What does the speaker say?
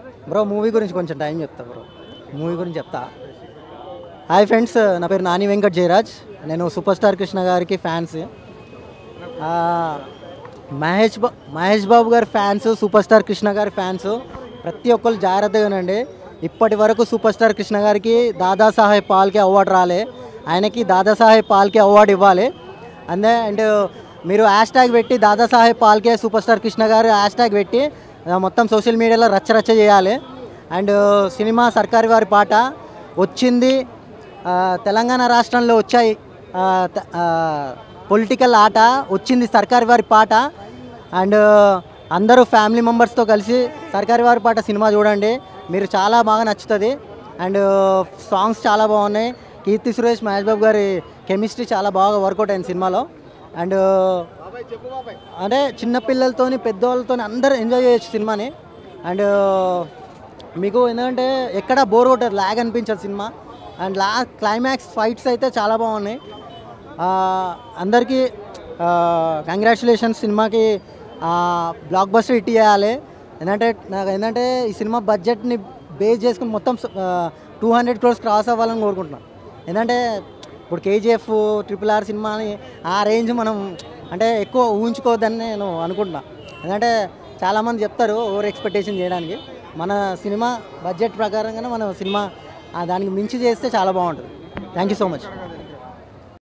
bro movie గురించి కొంచెం time చెప్తా బ్రో మూవీ గురించి చెప్తా హాయ్ ఫ్రెండ్స్ నా పేరు నాని వెంకట్ జయరాజ్ నేను సూపర్ స్టార్ కృష్ణ గారికి ఫ్యాన్స్ ఆ, మహేష్ బా మహేష్ బాబు గారి ఫ్యాన్స్ సూపర్ స్టార్ కృష్ణ గారి ఫ్యాన్స్ ప్రతి ఒక్కరు జాగ్రత్తగా వినండి ఇప్పటి వరకు సూపర్ స్టార్ కృష్ణ గారికి దాదాసాహెబ్ పాల్కే అవార్డు రాలే ఆయనకి దాదాసాహెబ్ పాల్కే అవార్డు ఇవ్వాలి అందే అండ్ మీరు హ్యాష్ ట్యాగ్ పెట్టి Dadasaheb Phalke super star Krishna garu hash tag పెట్టి ఆ, మొత్తం సోషల్ మీడియాలో రచ్చ రచ్చ చేయాలి అండ్ సినిమా సర్కారు వారి పాట వచ్చింది ఆ, తెలంగాణ రాష్ట్రంలో వచ్చాయి పొలిటికల్ ఆట వచ్చింది సర్కారు వారి పాట అండ్ అందరూ ఫ్యామిలీ మెంబర్స్తో కలిసి సర్కారు వారి పాట సినిమా చూడండి మీరు చాలా బాగా నచ్చుతుంది అండ్ సాంగ్స్ చాలా బాగున్నాయి కీర్తి సురేష్ మహేష్ బాబు గారి కెమిస్ట్రీ చాలా బాగా వర్కౌట్ అయింది సినిమాలో అండ్ అంటే చిన్నపిల్లలతోని పెద్దవాళ్ళతో అందరూ ఎంజాయ్ చేయొచ్చు సినిమాని అండ్ మీకు ఏంటంటే ఎక్కడ బోర్ కొట్టదు లాగ్ అనిపించదు సినిమా అండ్ లా క్లైమాక్స్ ఫైట్స్ అయితే చాలా బాగున్నాయి ఆ, అందరికీ కంగ్రాచులేషన్స్ సినిమాకి బ్లాక్ బస్టర్ హిట్ చేయాలి ఏంటంటే నాకు ఏంటంటే ఈ సినిమా బడ్జెట్ని బేస్ చేసుకుని మొత్తం టూ హండ్రెడ్ క్రోర్స్ క్రాస్ అవ్వాలని కోరుకుంటున్నాను ఏంటంటే ఇప్పుడు కేజీఎఫ్ ట్రిపుల్ ఆర్ సినిమాని ఆ రేంజ్ మనం అంటే ఎక్కువ ఊహించుకోవద్దని నేను అనుకుంటున్నా ఎందుకంటే చాలామంది చెప్తారు ఓవర్ ఎక్స్పెక్టేషన్ చేయడానికి మన సినిమా బడ్జెట్ ప్రకారంగానే మన సినిమా ఆ దానికి మించి చేస్తే చాలా బాగుంటుంది థ్యాంక్ యూ సో మచ్